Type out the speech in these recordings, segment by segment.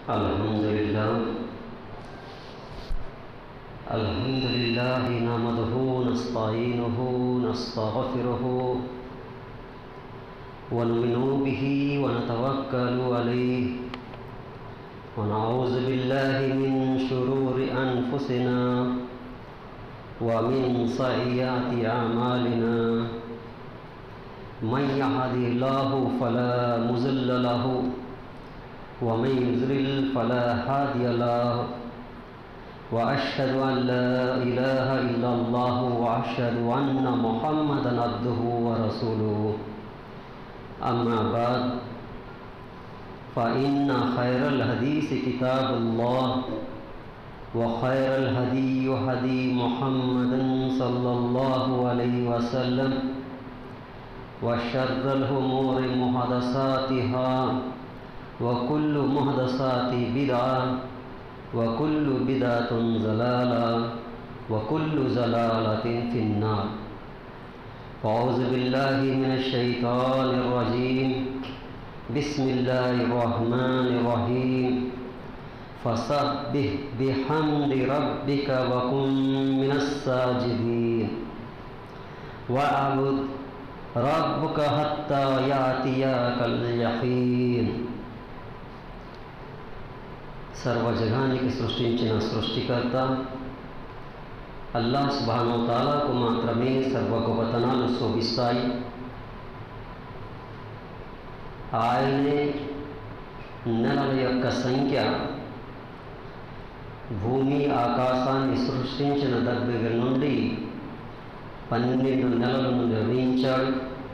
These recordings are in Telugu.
الحمد لله الحمد لله نحمده نستعينه نستغفره ونؤمن به ونتوكل عليه ونعوذ بالله من شرور أنفسنا ومن سيئات أعمالنا من يهده الله فلا مضل له ومن يضلل فلا هادي له وأشهد أن لا إله إلا الله وأشهد أن محمدا عبده ورسوله أما بعد فإن خير الحديث كتاب الله وخير الهدي هدي محمد صلى الله عليه وسلم وشر الأمور محدثاتها وكل محدثات بدعة وكل بدعة ضلالة وكل ضلالة في النار أعوذ بالله من الشيطان الرجيم بسم الله الرحمن الرحيم فسبح بحمد ربك وكن من الساجدين واعبد ربك حتى يأتيك اليقين సర్వజగానికి సృష్టించిన సృష్టికర్త అల్లాహ్ సుబానో తాలాకు మాత్రమే సర్వ గొప్పతనాలు శోభిస్తాయి ఆయనే నెలల యొక్క సంఖ్య భూమి ఆకాశాన్ని సృష్టించిన దగ్గర నుండి పన్నెండు నెలలను నిర్ణయించాడు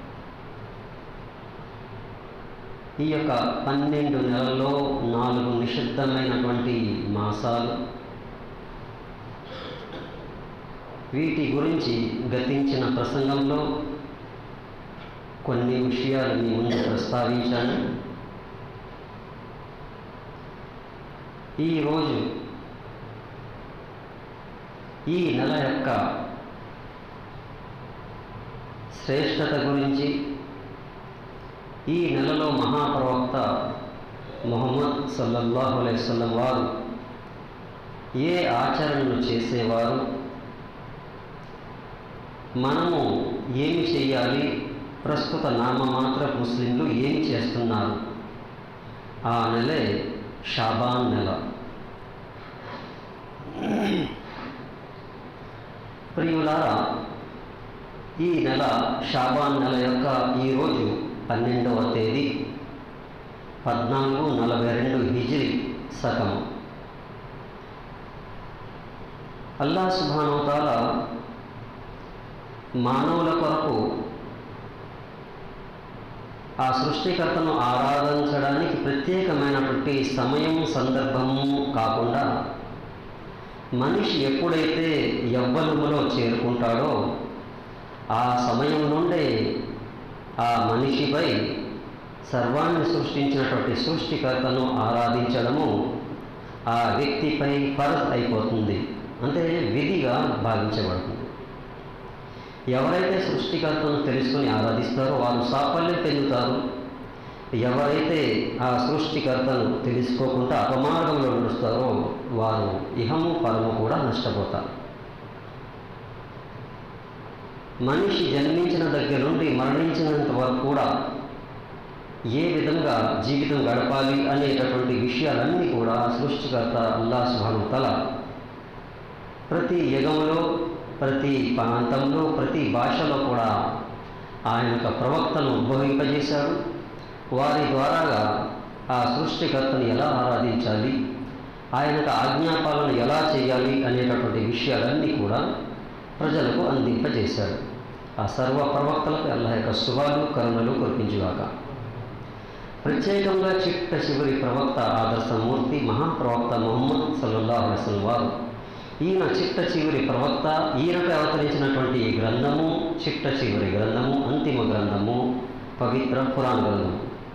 ఈ యొక్క పన్నెండు నెలల్లో నాలుగు నిషిద్ధమైనటువంటి మాసాలు వీటి గురించి గతించిన ప్రసంగంలో కొన్ని విషయాలు మీ ముందు ప్రస్తావించాను ఈరోజు ఈ నెల యొక్క శ్రేష్టత గురించి ఈ నెలలో మహాప్రవక్త మొహమ్మద్ సల్లల్లాహు అలైవల్లం వారు ఏ ఆచరణలు చేసేవారు మనము ఏమి చేయాలి ప్రస్తుత నామమాత్ర ముస్లింలు ఏమి చేస్తున్నారు ఆ నెలే షాబాన్ నెల ప్రియులారా ఈ నెల షాబాన్ నెల యొక్క ఈరోజు పన్నెండవ తేదీ పద్నాలుగు నలభై రెండు హిజిరి శకం అల్లా సుభానవతాల మానవుల కొరకు ఆ సృష్టికర్తను ఆరాధించడానికి ప్రత్యేకమైనటువంటి సమయం సందర్భము కాకుండా మనిషి ఎప్పుడైతే యవ్వనములో చేరుకుంటాడో ఆ సమయం నుండే ఆ మనిషిపై సర్వాన్ని సృష్టించినటువంటి సృష్టికర్తను ఆరాధించడము ఆ వ్యక్తిపై ఫరజ్ అయిపోతుంది అంటే విధిగా భావించబడుతుంది ఎవరైతే సృష్టికర్తను తెలుసుకొని ఆరాధిస్తారో వారు సాఫల్యం పొందుతారు ఎవరైతే ఆ సృష్టికర్తను తెలుసుకోకుండా అపమార్గంలో నడుస్తారో వారు ఇహము పరము కూడా నష్టపోతారు మనిషి జన్మించిన దగ్గర నుండి మరణించినంత వరకు కూడా ఏ విధంగా జీవితం గడపాలి అనేటటువంటి విషయాలన్నీ కూడా సృష్టికర్త అల్లా సుభాను తల ప్రతి యుగంలో ప్రతి ప్రాంతంలో ప్రతి భాషలో కూడా ఆయన యొక్క ప్రవక్తను ఉద్భవింపజేశాడు వారి ద్వారాగా ఆ సృష్టికర్తను ఎలా ఆరాధించాలి ఆయన యొక్క ఆజ్ఞాపాలను ఎలా చేయాలి అనేటటువంటి విషయాలన్నీ కూడా ప్రజలకు అందింపజేశాడు ఆ సర్వ ప్రవక్తలకు అల్లాహ్ యొక్క శుభాలు కరుణలు కురిపించుగాక ప్రత్యేకంగా చిట్ట చివరి ప్రవక్త ఆదర్శమూర్తి మహాప్రవక్త మొహమ్మద్ సల్లాహ్ అలసం వారు ఈయన చిట్ట చివరి ప్రవక్త ఈయనపై అవతరించినటువంటి గ్రంథము చిట్ట చివరి గ్రంథము అంతిమ గ్రంథము పవిత్ర పురాణ గ్రంథము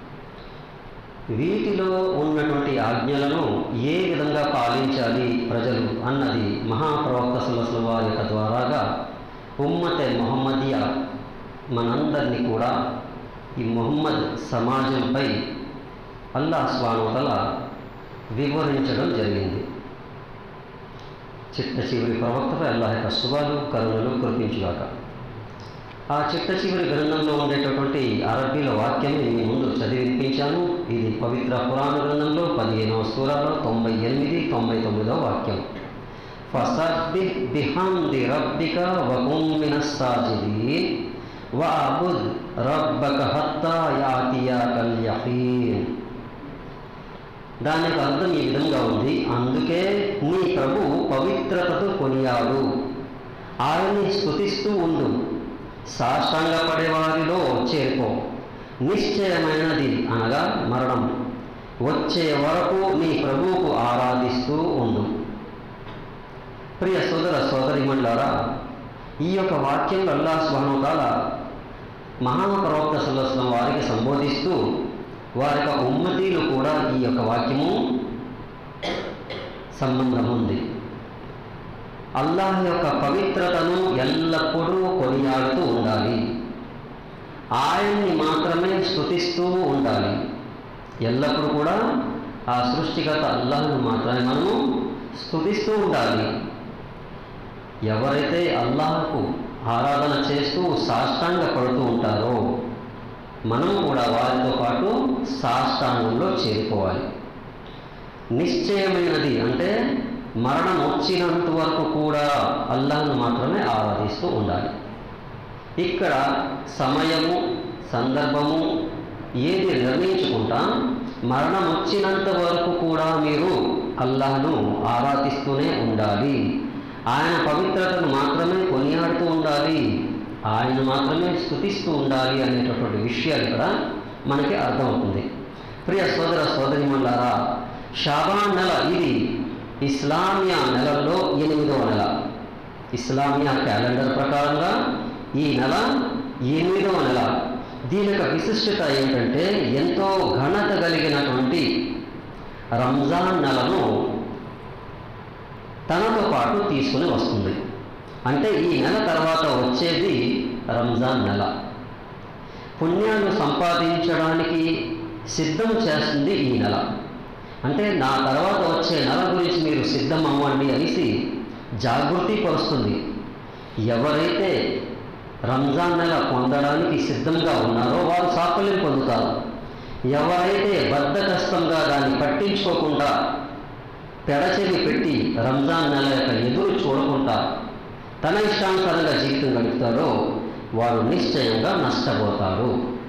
వీటిలో ఉన్నటువంటి ఆజ్ఞలను ఏ విధంగా పాలించాలి ప్రజలు అన్నది మహాప్రవక్త సలసల వారి యొక్క ద్వారాగా ఉమ్మతే మొహమ్మదియా మనందరినీ కూడా ఈ మొహమ్మద్ సమాజంపై అల్లా స్వానుతల వివరించడం జరిగింది చిట్ట చివరి ప్రవక్తపై అల్లాహ్ యొక్క శుభాలు కరుణలు కురిపించుగాక ఆ చిట్ట చివరి గ్రంథంలో ఉండేటటువంటి అరబ్బీల వాక్యం మీ ముందు చదివి వినిపించాను ఇది పవిత్ర పురాణ గ్రంథంలో పదిహేనవ సూరాలో తొంభై ఎనిమిది తొంభై తొమ్మిదవ వాక్యం ఫసబ్బిహ్ బిహమ్ది రబ్బిక వకుం మినస్ సాజిదీన్ వఅబుద్ రబ్బక హత్తా యాతియాకల్ యఖీన్ దానికి అర్థం ఈ విధంగా ఉంది అందుకే నీ ప్రభు పవిత్రతతో కొనియాడు ఆయన్ని స్థుతిస్తూ ఉండు సాష్టాంగ పడేవారిలో చేరుకో నిశ్చయమైనది అనగా మరణం వచ్చే వరకు నీ ప్రభువుకు ఆరాధిస్తూ ఉండు ప్రియ సోదర సోదరిమండలారా ఈ యొక్క వాక్యంలో అల్లా స్వహనతాల మహాప్రవక్త సల్లస్లం వారికి సంబోధిస్తూ వారి యొక్క ఉమ్మతీలు కూడా ఈ యొక్క వాక్యము సంబంధం ఉంది అల్లాహ్ యొక్క పవిత్రతను ఎల్లప్పుడూ కొనియాడుతూ ఉండాలి ఆయన్ని మాత్రమే స్థుతిస్తూ ఉండాలి ఎల్లప్పుడూ కూడా ఆ సృష్టిగత అల్లాహ్ను మాత్రమే మనము స్థుతిస్తూ ఉండాలి ఎవరైతే అల్లాహకు ఆరాధన చేస్తూ సాష్టాంగ పడుతూ ఉంటారో మనం కూడా వారితో పాటు సాష్టాంగంలో చేరుకోవాలి నిశ్చయమైనది అంటే మరణం వచ్చినంత వరకు కూడా అల్లాహ్ను మాత్రమే ఆరాధిస్తూ ఉండాలి ఇక్కడ సమయము సందర్భము ఏది నిర్ణయించుకుంటా మరణం వచ్చినంత వరకు కూడా మీరు అల్లాహ్ను ఆరాధిస్తూనే ఉండాలి ఆయన పవిత్రతను మాత్రమే కొనియాడుతూ ఉండాలి ఆయన మాత్రమే స్థుతిస్తూ ఉండాలి అనేటటువంటి విషయాలు ఇక్కడ మనకి అర్థమవుతుంది ప్రియ సోదర సోదరిమల్లారా షాబాన్ నెల ఇది ఇస్లామియా నెలల్లో ఎనిమిదవ నెల ఇస్లామియా క్యాలెండర్ ప్రకారంగా ఈ నెల ఎనిమిదవ నెల దీని యొక్క విశిష్టత ఏంటంటే ఎంతో ఘనత కలిగినటువంటి రంజాన్ నెలను తనతో పాటు తీసుకుని వస్తుంది అంటే ఈ నెల తర్వాత వచ్చేది రంజాన్ నెల పుణ్యాలు సంపాదించడానికి సిద్ధం చేస్తుంది ఈ నెల అంటే నా తర్వాత వచ్చే నెల గురించి మీరు సిద్ధం అవ్వండి అనేసి జాగృతి పరుస్తుంది ఎవరైతే రంజాన్ నెల పొందడానికి సిద్ధంగా ఉన్నారో వారు సాఫల్యం పొందుతారు ఎవరైతే బద్ధకష్టంగా దాన్ని పట్టించుకోకుండా పెడచెవి పెట్టి రంజాన్ నెల యొక్క ఎదురు చూడకుండా తన ఇష్టానుసారంగా జీవితం గడుపుతారో వారు నిశ్చయంగా నష్టపోతారు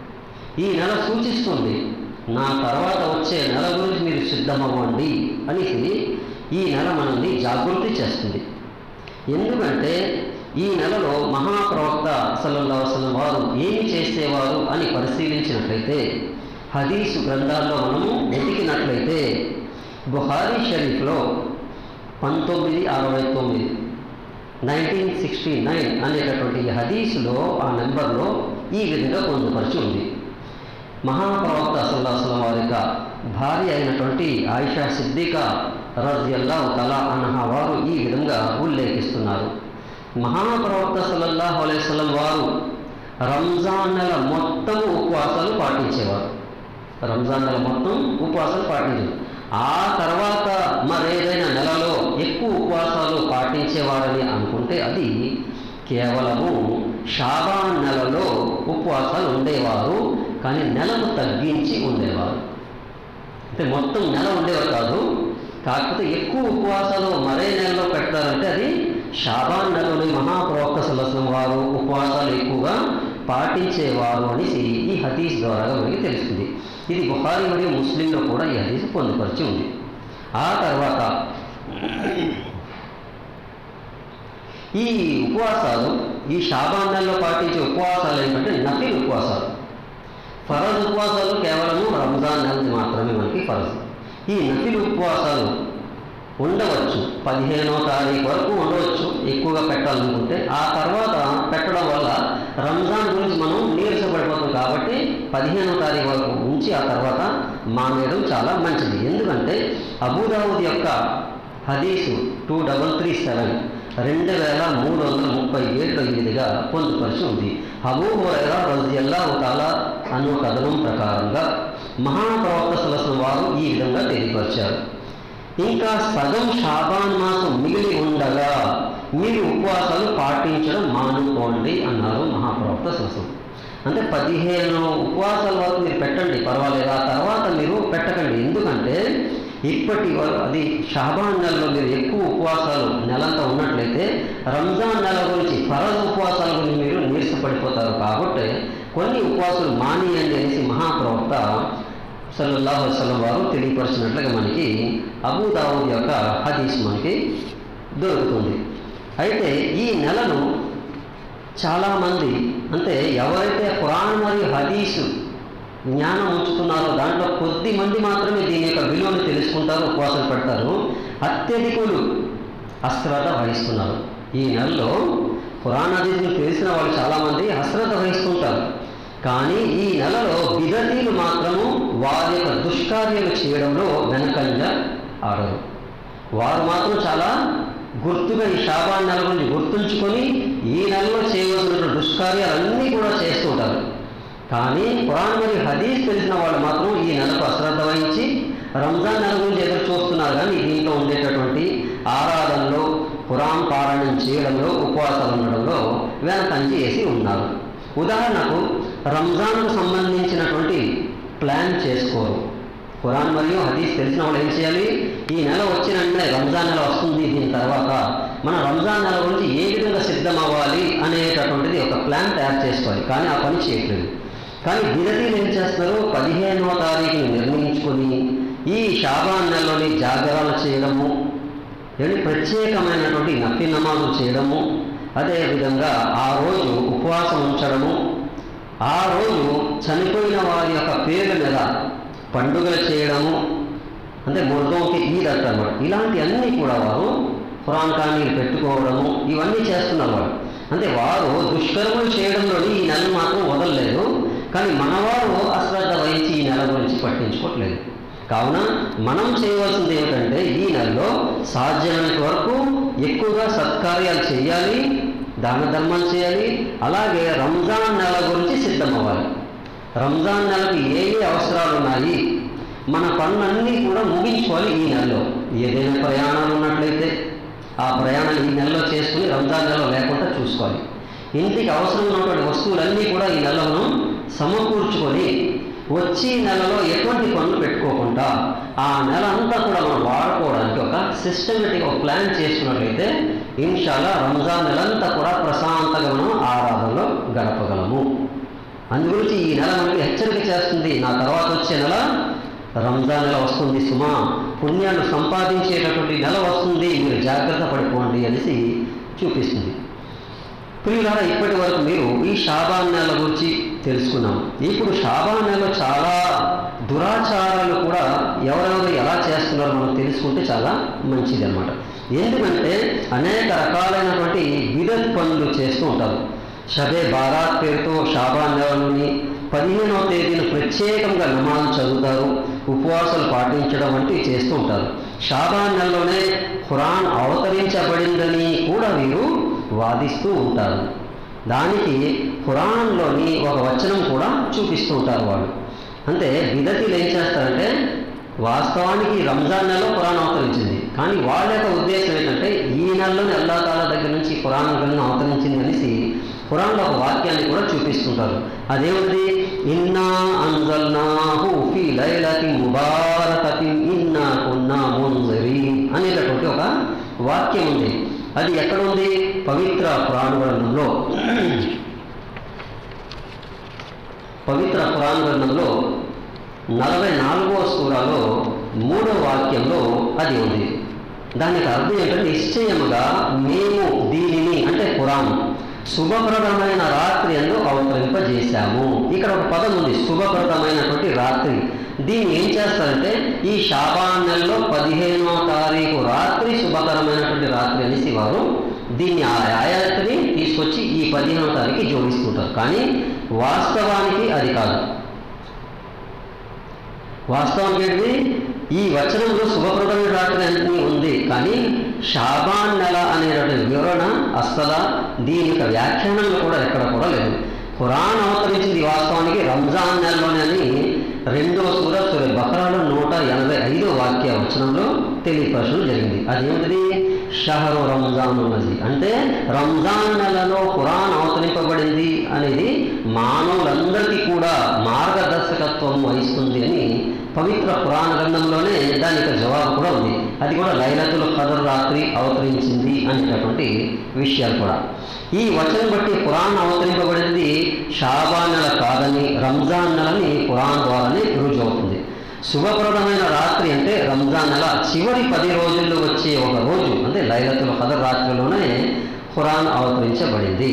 ఈ నెల సూచిస్తుంది నా తర్వాత వచ్చే నెల గురించి మీరు సిద్ధమవ్వండి అనేసి ఈ నెల మనల్ని జాగృతి చేస్తుంది ఎందుకంటే ఈ నెలలో మహాప్రవక్త సల్లల్లా వసలం వారు ఏమి చేసేవారు అని పరిశీలించినట్లయితే హదీసు గ్రంథాల్లో మనము వెతికినట్లయితే బుహారీ షరీఫ్లో పంతొమ్మిది అరవై తొమ్మిది నైన్టీన్ సిక్స్టీ నైన్ అనేటటువంటి హదీసులో ఆ నెంబర్లో ఈ విధంగా పొందుపరిచి ఉంది మహాప్రవక్త సల్లాహం వారి యొక్క భార్య అయినటువంటి ఆయిషా సిద్దిక రజియల్లా తలా అన్నహ వారు ఈ విధంగా ఉల్లేఖిస్తున్నారు మహాప్రవక్త సల్లల్లాహు అలైవలం వారు రంజాన్ నెల మొత్తం ఉపవాసాలు పాటించేవారు రంజాన్ నెల మొత్తం ఉపవాసాలు పాటించారు ఆ తర్వాత మరేదైనా నెలలో ఎక్కువ ఉపవాసాలు పాటించేవారని అనుకుంటే అది కేవలము షాబాన్ నెలలో ఉపవాసాలు ఉండేవారు కానీ నెలకు తగ్గించి ఉండేవారు అంటే మొత్తం నెల ఉండేవారు కాదు కాకపోతే ఎక్కువ ఉపవాసాలు మరే నెలలో పెడతారంటే అది షాబాన్ నెలలో మహాప్రవక్త సలసం వారు ఉపవాసాలు ఎక్కువగా పాటించేవారు అనేసి ఈ హదీస్ ద్వారా మనకి తెలుస్తుంది ఇది బుహారీ మరియు ముస్లింలో కూడా ఈ హదీస్ పొందుపరిచి ఉంది ఆ తర్వాత ఈ ఉపవాసాలు ఈ షాబాన్ నెలలో పాటించే ఉపవాసాలు ఏంటంటే నఫిల్ ఉపవాసాలు ఫరజ్ ఉపవాసాలు కేవలము రంజాన్ నెలది మాత్రమే మనకి ఫరజ్ ఈ నఫిల్ ఉపవాసాలు ఉండవచ్చు పదిహేనో తారీఖు వరకు ఉండవచ్చు ఎక్కువగా పెట్టాలనుకుంటే ఆ తర్వాత పెట్టడం వల్ల రంజాన్ గురించి మనం నీరసపడిపోతాం కాబట్టి పదిహేనో తారీఖు వరకు ఉంచి ఆ తర్వాత మానేయడం చాలా మంచిది ఎందుకంటే అబూదావుద్ యొక్క హదీసు టూ డబల్ త్రీ సెవెన్ రెండు వేల మూడు వందల ముప్పై ఏడులో ఈ విధిగా పొందుపరిచి ఉంది హబూ హురైరా రజియల్లా తాలా అన్న కథనం ప్రకారంగా మహాప్రవక్త సులసం వారు ఈ విధంగా తెలియపరిచారు ఇంకా సగం షాబాన్ మాసం మిగిలి ఉండగా మీరు ఉపవాసాలు పాటించడం మానుకోండి అన్నారు మహాప్రవక్త సరసం అంటే పదిహేను ఉపవాసాల వరకు మీరు పెట్టండి పర్వాలేదు ఆ తర్వాత మీరు పెట్టకండి ఎందుకంటే ఇప్పటి వరకు అది షాబాన్ నెలలో మీరు ఎక్కువ ఉపవాసాలు నెలంతా ఉన్నట్లయితే రంజాన్ నెల గురించి ఫరజ్ ఉపవాసాల గురించి మీరు నీరసపడిపోతారు కాబట్టి కొన్ని ఉపవాసాలు మానేయండి అనేసి మహాప్రవక్త సల్లల్లాహు వసలం వారు తెలియపరిచినట్లుగా మనకి అబూదావుద్ యొక్క హదీస్ మనకి దొరుకుతుంది అయితే ఈ నెలను చాలామంది అంటే ఎవరైతే ఖురాన్ మరియు హదీసు జ్ఞానం ఉంచుతున్నారో దాంట్లో కొద్ది మంది మాత్రమే దీని యొక్క విలువను తెలుసుకుంటారు ఉపవాసం పెడతారు అత్యధికులు అశ్రద్ధ వహిస్తున్నారు ఈ నెలలో ఖురాన్ హదీస్ని తెలిసిన వాళ్ళు చాలామంది అశ్రద్ధ వహిస్తుంటారు కానీ ఈ నెలలో విగతీలు మాత్రము వారి యొక్క దుష్కార్యాలు చేయడంలో వెనకంజ ఆడరు వారు మాత్రం చాలా గుర్తుగా ఈ షాబాన్ నెల గురించి గుర్తుంచుకొని ఈ నెలలో చేయవలసిన దుష్కార్యాలన్నీ కూడా చేస్తూ ఉంటారు కానీ ఖురాన్ మరియు హదీస్ తెలిసిన వాళ్ళు మాత్రం ఈ నెలకు అశ్రద్ధ వహించి రంజాన్ నెల గురించి ఎదురు చూస్తున్నారు కానీ దీంట్లో ఉండేటటువంటి ఆరాధనలో ఖురాన్ పారాయణం చేయడంలో ఉపవాసాలు ఉండడంలో వెనకంచి వేసి ఉన్నారు ఉదాహరణకు రంజాన్కు సంబంధించినటువంటి ప్లాన్ చేసుకోరు ఖురాన్ మరియు హదీస్ తెలిసిన వాళ్ళు ఏం చేయాలి ఈ నెల వచ్చిన వెంటనే రంజాన్ నెల వస్తుంది దీని తర్వాత మన రంజాన్ నెల గురించి ఏ విధంగా సిద్ధం అవ్వాలి అనేటటువంటిది ఒక ప్లాన్ తయారు చేసుకోవాలి కానీ ఆ పని చేయట్లేదు కానీ విరతీలు ఏం చేస్తున్నారు పదిహేనవ తారీఖుని నిర్ణయించుకొని ఈ షాబాన్ నెలలోని జాగరాలు చేయడము ఏమి ప్రత్యేకమైనటువంటి నఫి నమాజులు చేయడము అదేవిధంగా ఆ రోజు ఉపవాసం ఉంచడము ఆ రోజు చనిపోయిన వారి యొక్క పేర్ల మీద పండుగలు చేయడము అంటే ముర్గంకి ఈద్ అంటారు ఇలాంటి అన్నీ కూడా వారు ఖురాన్ కానీ పెట్టుకోవడము ఇవన్నీ చేస్తున్నారు వారు అంటే వారు దుష్కర్మలు చేయడంలోని ఈ నెల మాత్రం వదలలేదు కానీ మనవారు అశ్రద్ధ వహించి ఈ నెల గురించి పట్టించుకోవట్లేదు కావున మనం చేయవలసింది ఏమిటంటే ఈ నెలలో సాధ్యమైనంత వరకు ఎక్కువగా సత్కార్యాలు చేయాలి దాన ధర్మాలు చేయాలి అలాగే రంజాన్ నెల గురించి సిద్ధమవ్వాలి రంజాన్ నెలకు ఏ ఏ అవసరాలు ఉన్నాయి మన పనులన్నీ కూడా ముగించుకోవాలి ఈ నెలలో ఏదైనా ప్రయాణాలు ఉన్నట్లయితే ఆ ప్రయాణాలు ఈ నెలలో చేసుకుని రంజాన్ నెలలో లేకుండా చూసుకోవాలి ఇంటికి అవసరం ఉన్నటువంటి వస్తువులన్నీ కూడా ఈ నెలలో సమకూర్చుకొని వచ్చి నెలలో ఎటువంటి పనులు పెట్టుకోకుండా ఆ నెల అంతా కూడా మనం వాడుకోవడానికి ఒక సిస్టమేటిక్ ఒక ప్లాన్ చేసుకున్నట్లయితే ఇన్షాల్లా రంజాన్ నెలంతా కూడా ప్రశాంతంగా మనం ఆరాధనలో గడపగలము అందుగురించి ఈ నెల మనకి హెచ్చరిక చేస్తుంది నా తర్వాత వచ్చే నెల రంజాన్ నెల వస్తుంది సుమా పుణ్యాలు సంపాదించేటటువంటి నెల వస్తుంది మీరు జాగ్రత్త పడిపోండి అనేసి చూపిస్తుంది ప్రియులారా ఇప్పటి వరకు మీరు ఈ షాబాన్ నెల గురించి తెలుసుకున్నాం ఇప్పుడు షాబాన్ నెలలో చాలా దురాచారాలు కూడా ఎవరెవరు ఎలా చేస్తున్నారో మనం తెలుసుకుంటే చాలా మంచిది అనమాట ఎందుకంటే అనేక రకాలైనటువంటి విదత్ పనులు చేస్తూ ఉంటారు షబే బారాత్ పేరుతో షాబాన్ నెలలోని పదిహేనవ తేదీన ప్రత్యేకంగా నమాజ్ చదువుతారు ఉపవాసాలు పాటించడం వంటివి చేస్తూ ఉంటారు షాబాన్ నెలలోనే ఖురాన్ అవతరించబడిందని కూడా వీరు వాదిస్తూ ఉంటారు దానికి ఖురాన్లోని ఒక వచనం కూడా చూపిస్తూ ఉంటారు వాళ్ళు అంటే విదతిలు ఏం చేస్తారంటే వాస్తవానికి రంజాన్ నెలలో ఖురాన్ అవతరించింది కానీ వాళ్ళ యొక్క ఉద్దేశం ఏంటంటే ఈ నెలలోనే అల్లా తాలా దగ్గర నుంచి ఖురాన్ గ్రంథం అవతరించింది అనేసి ఖురాన్లో ఒక వాక్యాన్ని కూడా చూపిస్తుంటారు అదేమిటి ఇన్నా అంజల్నాహు ఫీ లైలతి ముబారకతి ఇన్నా కున్నా ముంజరీన్ అనేటటువంటి ఒక వాక్యం ఉంది అది ఎక్కడ ఉంది పవిత్ర పురాణ గ్రంథంలో పవిత్ర పురాణ గ్రంథంలో నలభై నాలుగవ సూరాలో మూడో వాక్యంలో అది ఉంది దానికి అర్థం ఏంటంటే నిశ్చయముగా మేము దీనిని అంటే పురాణం శుభప్రదమైన రాత్రి ఎందు అవతరింపజేశాము ఇక్కడ ఒక పదం ఉంది శుభప్రదమైనటువంటి రాత్రి దీన్ని ఏం చేస్తారంటే ఈ షాబాన్ నెలలో పదిహేనో తారీఖు రాత్రి శుభకరమైనటువంటి రాత్రి అనేసి వారు దీన్ని ఆ ఆయాత్ని తీసుకొచ్చి ఈ పదిహేనో తారీఖు జోడిస్తుంటారు కానీ వాస్తవానికి అది కాదు వాస్తవానికి ఏంటి ఈ వచనంలో శుభప్రదమైన రాత్రి అన్ని ఉంది కానీ షాబాన్ నెల అనేటువంటి వివరణ అస్సలా దీని యొక్క వ్యాఖ్యానంలో కూడా ఎక్కడ కూడా లేదు ఖురాన్ అవతరించింది వాస్తవానికి రంజాన్ నెలలోనే అని రెండో సూర సూర బకరాలో నూట ఎనభై ఐదో వాక్య వచనంలో తెలియపరచడం జరిగింది అదేమిటిది షహరు రంజాన్ ఉన్నది అంటే రంజాన్ నెలలో ఖురాన్ అవతరింపబడింది అనేది మానవులందరికీ కూడా మార్గదర్శకత్వం వహిస్తుంది అని పవిత్ర పురాణ గ్రంథంలోనే దానికి జవాబు కూడా ఉంది అది కూడా లైలతుల కదర్ రాత్రి అవతరించింది అనేటటువంటి విషయాలు కూడా ఈ వచనం బట్టి ఖురాన్ అవతరింపబడింది షాబాన్ నెల కాదని రంజాన్ నెలని ఖురాన్ ద్వారానే రుజువు అవుతుంది శుభప్రదమైన రాత్రి అంటే రంజాన్ నెల చివరి పది రోజుల్లో వచ్చే ఒక రోజు అంటే లైలతుల కదర్ రాత్రిలోనే ఖురాన్ అవతరించబడింది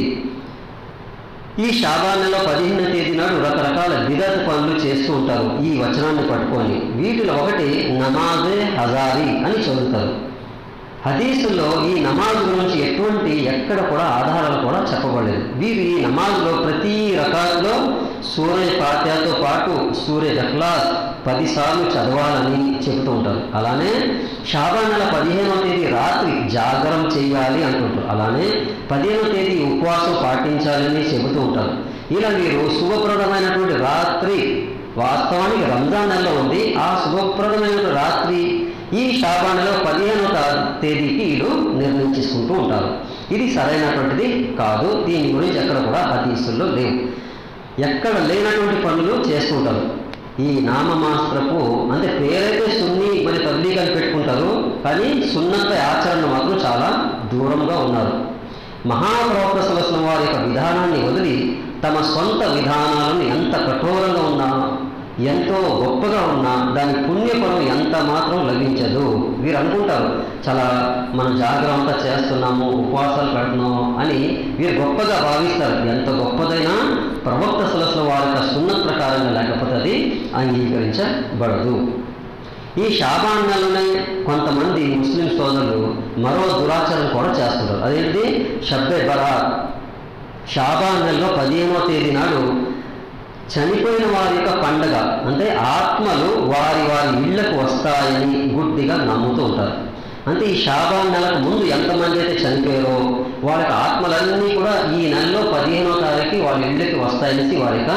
ఈ షాబాన్ నెల పదిహేను తేదీ నాడు రకరకాల బిదత్ పనులు చేస్తూ ఉంటారు ఈ వచనాన్ని పట్టుకొని వీటిలో ఒకటి నమాజే హజారీ అని చదువుతారు హదీసుల్లో ఈ నమాజ్ గురించి ఎటువంటి ఎక్కడ కూడా ఆధారాలు కూడా చెప్పబడలేదు వీరు ఈ నమాజ్లో ప్రతి రకాల్లో సూర్య పాత్యతో పాటు సూర్య జహ్లాస్ పదిసార్లు చదవాలని చెబుతూ ఉంటారు అలానే షాబాన్ నెల పదిహేనవ తేదీ రాత్రి జాగరం చేయాలి అంటుంటారు అలానే పదిహేనవ తేదీ ఉపవాసం పాటించాలని చెబుతూ ఉంటారు ఇలా మీరు శుభప్రదమైనటువంటి రాత్రి వాస్తవానికి రంజాన్ నెలలో ఉంది ఆ శుభప్రదమైన రాత్రి ఈ షాబాన్లో పదిహేనవ తేదీకి వీళ్ళు నిర్ణయించుకుంటూ ఉంటారు ఇది సరైనటువంటిది కాదు దీని గురించి ఎక్కడ కూడా హదీసుల్లో లేవు ఎక్కడ లేనటువంటి పనులు చేస్తుంటారు ఈ నామమాస్త్రపు అంటే పేరైతే సున్ని మరి తబ్లీగ్ అని పెట్టుకుంటారు కానీ సున్నత ఆచరణ మాత్రం చాలా దూరంగా ఉన్నారు మహాప్రవక్త సలసిన వారి యొక్క విధానాన్ని వదిలి తమ సొంత విధానాలను ఎంత కఠోరంగా ఉన్నా ఎంతో గొప్పగా ఉన్నా దాని పుణ్యఫలం ఎంత మాత్రం లభించదు వీరు అనుకుంటారు చాలా మనం జాగ్రత్త చేస్తున్నాము ఉపవాసాలు పెడుతున్నాము అని వీరు గొప్పగా భావిస్తారు ఎంత గొప్పదైనా ప్రవక్త సలసిన వారి యొక్క సున్నత్ ప్రకారంగా లేకపోతే అది అంగీకరించబడదు ఈ షాబాన్ నెలలోనే కొంతమంది ముస్లిం సోదరులు మరో దురాచారం కూడా చేస్తుంటారు అదేంటి షబ్బే బరాత్ షాబాన్ నెలలో పదిహేనవ తేదీ నాడు చనిపోయిన వారి యొక్క పండగ అంటే ఆత్మలు వారి వారి ఇళ్లకు వస్తాయని గుడ్డిగా నమ్ముతూ ఉంటారు అంటే ఈ షాబాన్ నెలకు ముందు ఎంతమంది అయితే చనిపోయారో వాళ్ళ యొక్క ఆత్మలన్నీ కూడా ఈ నెలలో పదిహేనో తారీఖు వాళ్ళ ఇళ్ళకి వస్తాయనేసి వారి యొక్క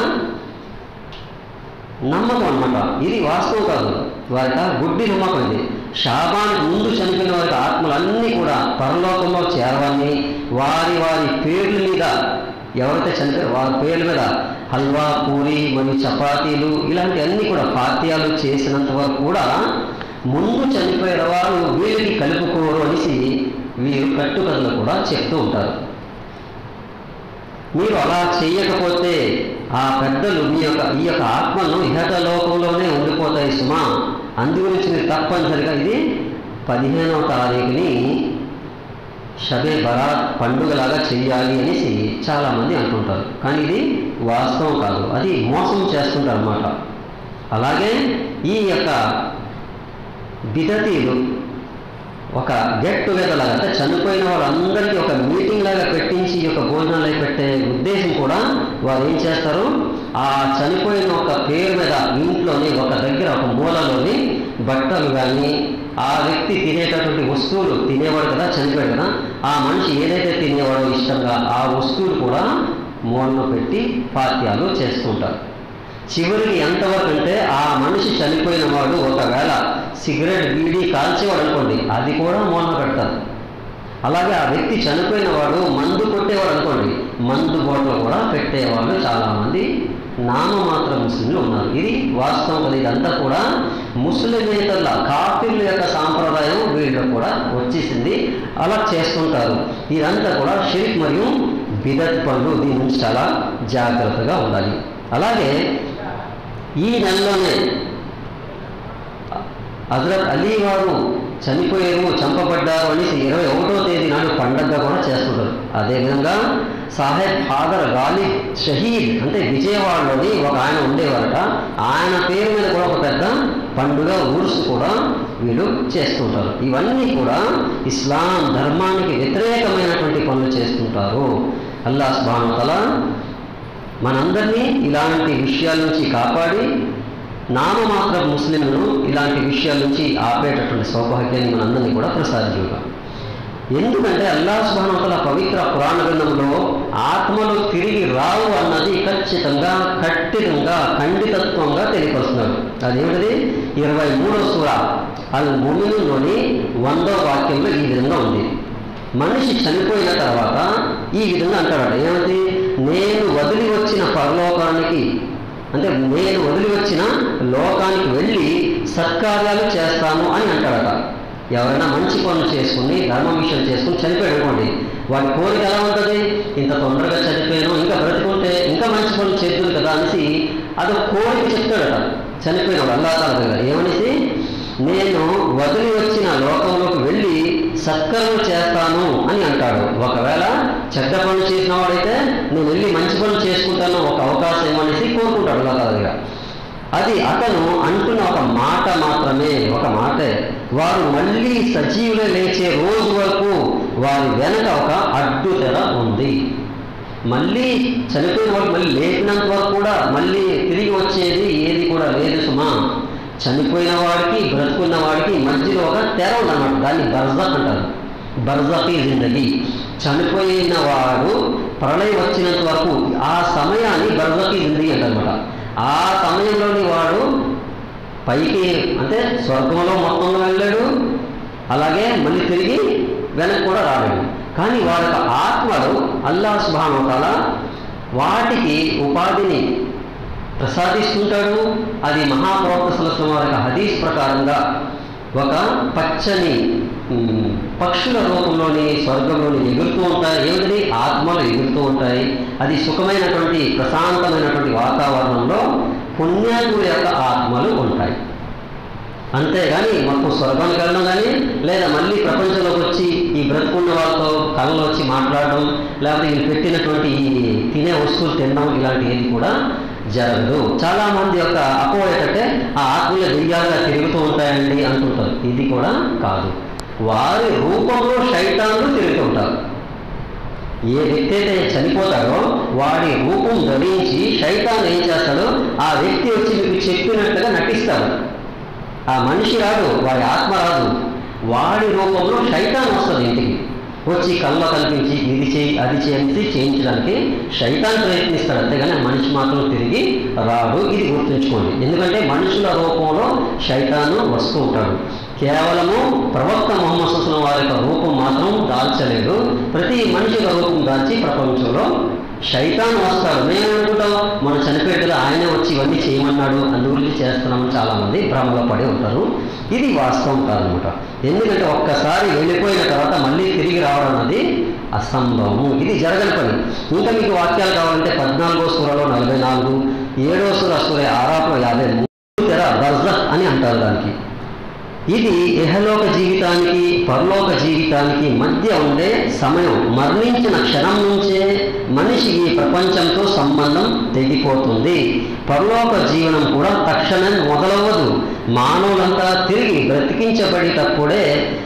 నమ్మకం అనమాట ఇది వాస్తవం కాదు వారి యొక్క గుడ్డి నమ్మకం ఇది షాబాన్ ముందు చనిపోయిన వారి యొక్క ఆత్మలన్నీ కూడా పరలోకంలో చేరవాలని వారి వారి పేర్ల మీద ఎవరైతే చనిపోయారో వారి పేర్ల మీద హల్వా పూరి మరియు చపాతీలు ఇలాంటివన్నీ కూడా పాత్యాలు చేసినంత వరకు కూడా ముందు చనిపోయిన వారు వీళ్ళకి కలుపుకోరు అనేసి వీరు కట్టుకథలు కూడా చెప్తూ ఉంటారు మీరు అలా చేయకపోతే ఆ పెద్దలు మీ యొక్క ఈ యొక్క ఆత్మను ఇహట లోకంలోనే ఉండిపోతాయి సుమా అందు గురించి మీరు తప్పనిసరిగా ఇది పదిహేనవ తారీఖుని షబే బరాత్ పండుగలాగా చెయ్యాలి అనేసి చాలామంది అంటుంటారు కానీ ఇది వాస్తవం కాదు అది మోసం చేస్తుంటారు అన్నమాట అలాగే ఈ యొక్క బిదతీలు ఒక గెట్ టుగెదర్ లాగా అంటే చనిపోయిన వాళ్ళందరికీ ఒక మీటింగ్ లాగా పెట్టించి ఈ యొక్క భోజనాలు అవి పెట్టే ఉద్దేశం కూడా వారు ఏం చేస్తారు ఆ చనిపోయిన ఒక పేరు మీద ఇంట్లోని ఒక దగ్గర ఒక మూలలోని బట్టలు కానీ ఆ వ్యక్తి తినేటటువంటి వస్తువులు తినేవాడు కదా చనిపోయాడు కదా ఆ మనిషి ఏదైతే తినేవాడో ఇష్టంగా ఆ వస్తువులు కూడా మూలను పెట్టి పాత్యాలు చేస్తుంటారు చివరికి ఎంతవరకు అంటే ఆ మనిషి చనిపోయిన వాడు ఒకవేళ సిగరెట్ బీడీ కాల్చేవాడు అనుకోండి అది కూడా మూలన పెడతారు అలాగే ఆ వ్యక్తి చనిపోయిన వాడు మందు కొట్టేవాడు అనుకోండి మందు బోట్లు కూడా పెట్టేవాళ్ళు చాలామంది నామమాత్ర ముస్లింలు ఉన్నారు ఇది వాస్తవం కదా ఇదంతా కూడా ముస్లిమేతరుల కాఫీల యొక్క సాంప్రదాయం వీళ్ళు కూడా వచ్చేసింది అలా చేస్తుంటారు ఇదంతా కూడా షిరిక్ మరియు బిదత్ పనులు దీని నుంచి చాలా జాగ్రత్తగా ఉండాలి అలాగే ఈ నెలలోనే హజరత్ అలీ వారు చనిపోయారు చంపబడ్డారు అనేసి ఇరవై ఒకటో తేదీ నాడు పండగగా కూడా చేస్తుంటారు అదేవిధంగా సాహెబ్ ఫాదర్ గాలిబ్ షహీద్ అంటే విజయవాడలోని ఒక ఆయన ఉండేవారట ఆయన పేరు మీద కూడా ఒక పెద్ద పండుగ ఊరుసు కూడా వీళ్ళు చేస్తుంటారు ఇవన్నీ కూడా ఇస్లాం ధర్మానికి వ్యతిరేకమైనటువంటి పనులు చేస్తుంటారు అల్లా సుబానుతల మనందరినీ ఇలాంటి విషయాల నుంచి కాపాడి నామమాత్ర ముస్లింలను ఇలాంటి విషయాల నుంచి ఆపేటటువంటి సౌభాగ్యాన్ని మనందరినీ కూడా ప్రసాదించుగా ఎందుకంటే అల్లా సుభానతల పవిత్ర పురాణ గ్రంథంలో ఆత్మలు తిరిగి రావు అన్నది ఖచ్చితంగా కఠినంగా ఖండితత్వంగా తెలియపరుస్తున్నాడు అదేమిటది ఇరవై మూడో సూర అల్ ముమినులోని వందో వాక్యంలో ఈ విధంగా ఉంది మనిషి చనిపోయిన తర్వాత ఈ విధంగా అంటాడు ఏమిటి నేను వదిలి వచ్చిన పరలోకానికి అంటే నేను వదిలి వచ్చిన లోకానికి వెళ్ళి సత్కార్యాలు చేస్తాను అని అంటాడట ఎవరైనా మంచి పనులు చేసుకుని ధర్మ విషయం చేసుకుని చనిపోయాడు అనుకోండి వాడి కోరిక ఎలా ఉంటుంది ఇంత తొందరగా చనిపోయాను ఇంకా బ్రతుకుంటే ఇంకా మంచి పనులు చేద్దును కదా అనేసి అదొక కోరిక చెప్తాడట చనిపోయినాడు అల్లా తాల దగ్గర ఏమనేసి నేను వదిలి వచ్చిన లోకంలోకి వెళ్ళి సత్కర్మలు చేస్తాను అని అంటాడు ఒకవేళ చెడ్డ పనులు చేసిన వాడైతే నేను వెళ్ళి మంచి పనులు చేసుకుంటాను ఒక అవకాశం ఏమనేసి కోరుకుంటాడు అల్లా తాల దగ్గర అది అతను అంటున్న ఒక మాట మాత్రమే ఒక మాటే వారు మళ్ళీ సజీవులే లేచే రోజు వరకు వారి వెనక ఒక అడ్డు తెర ఉంది మళ్ళీ చనిపోయిన వాడు మళ్ళీ లేపినంత వరకు కూడా మళ్ళీ తిరిగి వచ్చేది ఏది కూడా లేదు సుమా చనిపోయిన వాడికి బ్రతుకున్న వాడికి మధ్యలో ఒక తెర ఉందన్నమాట దాన్ని బర్జక్ అంటారు బర్జకి జిందగీ చనిపోయిన వాడు ప్రళయం వచ్చినంత వరకు ఆ సమయాన్ని బర్జకి జిందగీ అంటారన్నమాట ఆ సమయంలోని వాడు పైకి అంటే స్వర్గంలో మొత్తంలో వెళ్ళాడు అలాగే మళ్ళీ తిరిగి వెనక్కి కూడా రాలేడు కానీ వాడి యొక్క ఆత్మలు అల్లా సుభానోతాల వాటికి ఉపాధిని ప్రసాదిస్తుంటాడు అది మహాప్రవక్త సలస్లం వారి యొక్క హదీస్ ప్రకారంగా ఒక పచ్చని ఉమ్, పక్షుల రూపంలోని స్వర్గంలోని ఎగురుతూ ఉంటాయి ఏమిటి ఆత్మలు ఎగురుతూ ఉంటాయి అది సుఖమైనటువంటి ప్రశాంతమైనటువంటి వాతావరణంలో పుణ్యాత్ముల యొక్క ఆత్మలు ఉంటాయి అంతేగాని మొత్తం స్వర్గానికి వెళ్ళడం కానీ లేదా మళ్ళీ ప్రపంచంలోకి వచ్చి ఈ బ్రతుకున్న వాళ్ళతో కళ్ళలో వచ్చి మాట్లాడడం లేకపోతే వీళ్ళు పెట్టినటువంటి ఈ తినే వస్తువులు తినడం ఇలాంటి ఏది కూడా జరగదు చాలా మంది యొక్క అపోహ ఏంటంటే ఆ ఆత్మలు దివ్యాలుగా తిరుగుతూ ఉంటాయండి అంటుంటారు ఇది కూడా కాదు వారి రూపంలో శైతాన్లు తిరుగుతుంటారు ఏ వ్యక్తి అయితే చనిపోతాడో వాడి రూపం ధరించి శైతాన్ ఏం చేస్తాడో ఆ వ్యక్తి వచ్చి మీకు చెప్పినట్లుగా నటిస్తాడు ఆ మనిషి రాదు వాడి ఆత్మ రాదు వాడి రూపంలో శైతాన్ వస్తుంది ఇంటికి వచ్చి కళ్ళ కల్పించి ఇది చేయి అది చేయించి చేయించడానికి శైతాన్ ప్రయత్నిస్తాడు అంతేగాని ఆ మనిషి మాత్రం తిరిగి రాడు ఇది గుర్తుంచుకోండి ఎందుకంటే మనుషుల రూపంలో శైతాను వస్తూ ఉంటాడు కేవలము ప్రవక్త మొహమ్మద్ సుస్లం వారి యొక్క రూపం మాత్రం దాల్చలేదు ప్రతి మనిషి యొక్క రూపం దాల్చి ప్రపంచంలో శైతాన్ వస్తాడు మేము అనుకుంటాం మన చనిపోయేటలో ఆయనే వచ్చి ఇవన్నీ చేయమన్నాడు అందు గురించి చేస్తున్నామని చాలామంది భ్రమలో పడి ఉంటారు ఇది వాస్తవం కాదనమాట ఎందుకంటే ఒక్కసారి వెళ్ళిపోయిన తర్వాత మళ్ళీ తిరిగి రావడం అన్నది అసంభవము ఇది జరగని పని ఇంకా మీకు వాక్యాలు కావాలంటే పద్నాలుగో సూరలో నలభై నాలుగు ఏడో సూర సూర ఆరాపులో యాభై మూడు తెర బర్జహ్ అని అంటారు దానికి ఇది ఇహలోక జీవితానికి పరలోక జీవితానికి మధ్య ఉండే సమయం మరణించిన క్షణం నుంచే మనిషి ఈ ప్రపంచంతో సంబంధం తెగిపోతుంది పరలోక జీవనం కూడా తక్షణం మొదలవ్వదు మానవులంతా తిరిగి బ్రతికించబడేటప్పుడే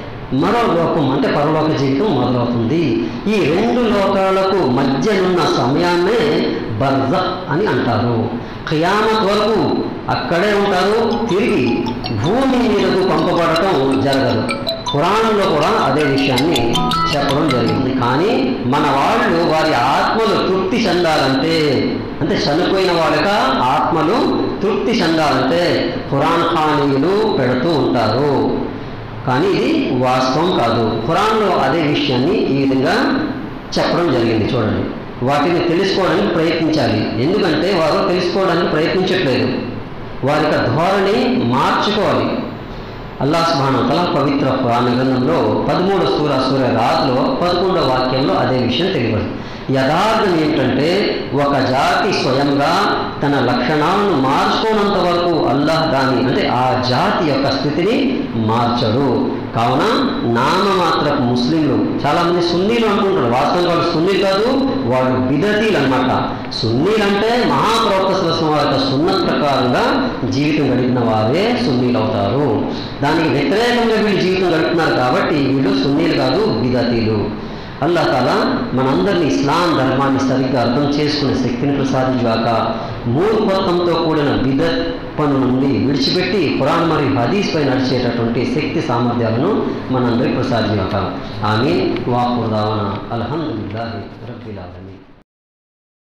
మరో లోకం అంటే పరలోక జీవితం మొదలవుతుంది ఈ రెండు లోకాలకు మధ్యనున్న సమయాన్నే బర్జ అని అంటారు ఖియామత్ వరకు అక్కడే ఉంటారు తిరిగి భూమి మీదకు పంపబడటం జరగదు పురాణంలో కూడా అదే విషయాన్ని చెప్పడం జరిగింది కానీ మన వాళ్ళు వారి ఆత్మలు తృప్తి చెందాలంటే అంటే చనిపోయిన వాళ్ళ యొక్క ఆత్మలు తృప్తి చెందాలంటే ఖురాన్ ఖానీయులు పెడుతూ ఉంటారు కానీ ఇది వాస్తవం కాదు ఖురాన్లో అదే విషయాన్ని ఈ విధంగా చెప్పడం జరిగింది చూడండి వాటిని తెలుసుకోవడానికి ప్రయత్నించాలి ఎందుకంటే వారు తెలుసుకోవడానికి ప్రయత్నించట్లేదు వారి యొక్క ధోరణి మార్చుకోవాలి అల్లా సుబానతల పవిత్ర పురాణ గ్రంథంలో పదమూడు సూర సూర్య రాత్రిలో పదకొండవ వాక్యంలో అదే విషయం తెలియదు యథార్థం ఏంటంటే ఒక జాతి స్వయంగా తన లక్షణాలను మార్చుకోనంత వరకు అల్లాహ్ దాని అంటే ఆ జాతి యొక్క స్థితిని మార్చడు కావున నామమాత్రపు ముస్లింలు చాలామంది సున్నీలు అనుకుంటారు వాస్తవంగా వాళ్ళు సున్నీలు కాదు వాళ్ళు బిదతీలు అనమాట సున్నీలు అంటే మహాప్రవక్త సలస్వం వారి యొక్క సున్నత్ ప్రకారంగా జీవితం గడిపిన వారే సున్నీలు అవుతారు దానికి వ్యతిరేకంగా వీళ్ళు జీవితం గడుపుతున్నారు కాబట్టి వీళ్ళు సున్నీలు కాదు బిదతీలు అల్లా తాలా మనందరినీ ఇస్లాం ధర్మాన్ని సరిగ్గా అర్థం చేసుకునే శక్తిని ప్రసాదించాక మూర్ఖత్వంతో కూడిన బిదత్ పను నుండి విడిచిపెట్టి ఖురాన్ మరియు హదీస్ పై నడిచేటటువంటి శక్తి సామర్థ్యాలను మనందరికీ ప్రసాదించాక ఆమె వాకుదావన అల్హమ్దుల్లాహి రబ్బిల్ ఆలమీన్